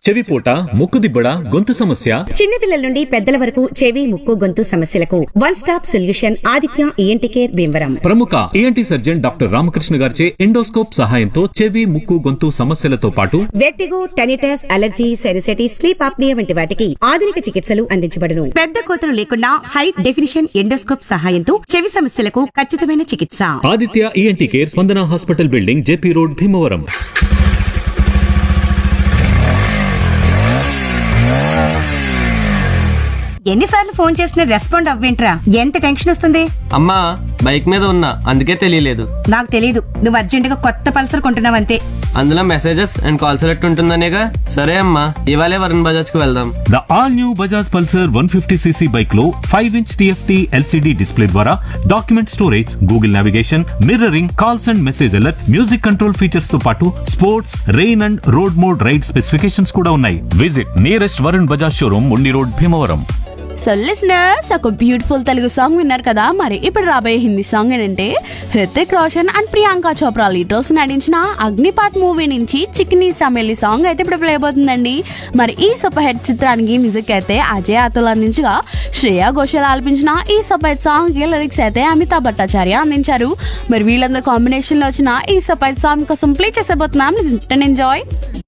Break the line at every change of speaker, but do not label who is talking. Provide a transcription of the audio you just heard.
చెవిపోట ముక్కుదిబ్బడ గొంతు సమస్య
చిన్నపిల్లల నుండి పెద్దల వరకు చెవి ముక్కు గొంతు సమస్యలకు one stop solution Aditya ENT care Bhimavaram
ప్రముఖ ఏఎన్టీ సర్జన్ డాక్టర్ రామకృష్ణ గారిచే ఎండోస్కోప్ సహాయంతో చెవి ముక్కు గొంతు సమస్యలతో పాటు
vertigo tinnitus allergy sinusitis sleep apnoea వంటి వాటికి ఆధునిక చికిత్సలు అందించబడును పెద్ద కోతలు లేకుండా హై డెఫినిషన్ ఎండోస్కోప్ సహాయంతో చెవి సమస్యలకు ఖచ్చితమైన చికిత్స
Aditya ENT care Spandana hospital building JP road Bhimavaram
ఎన్నిసార్లు ఫోన్ చేసినా రెస్పాండ్ అవ్వేంట్రా ఎంత టెన్షన్ వస్తుంది
అమ్మా బైక్ మీద ఉన్నా అందుకే తెలియలేదు
నాకు తెలీదు నువ్వు అర్జెంట్ గా కొత్త పల్సర్ కొంటున్నావంతే
అందులో మెసేజెస్ అండ్ కాల్ సెలెక్ట్ ఉంటుందనేగా సరే అమ్మా ఇవాళే వరుణ్ బజాజ్ కి వెళ్దాం
the all new Bajaj Pulsar one fifty CC bike లో five inch TFT LCD display ద్వారా document storage Google navigation mirroring calls and message alert music control features తో పాటు sports rain and road mode ride specifications కూడా ఉన్నాయి visit nearest Varun Bajaj showroom Undi road Bhimavaram
so listeners ఒక beautiful Telugu song విన్నారు కదా మరి ఇప్పుడు రాబోయే హిందీ సాంగ్ ఏంటంటే హృతిక్ రోషన్ అండ్ ప్రియాంక చోప్రా లీటర్స్ నటించిన అగ్నిపాత్ మూవీ నుంచి చిక్నీ చమేలి సాంగ్ అయితే ఇప్పుడు ప్లే అయిపోతుందండి మరి ఈ సూపర్ హిట్ చిత్రానికి మ్యూజిక్ అయితే అజయ్ అతుల్ అందించగా శ్రేయా ఘోషల్ ఆలపించిన ఈ సూపర్ హిట్ సాంగ్ కి లిరిక్స్ అయితే అమితాబ్ భట్టాచార్య అందించారు మరి వీళ్ళందరూ కాంబినేషన్ లో వచ్చిన ఈ సూపర్ హిట్ సాంగ్ కోసం ప్లే చేసేబోతున్నాం ఎంజాయ్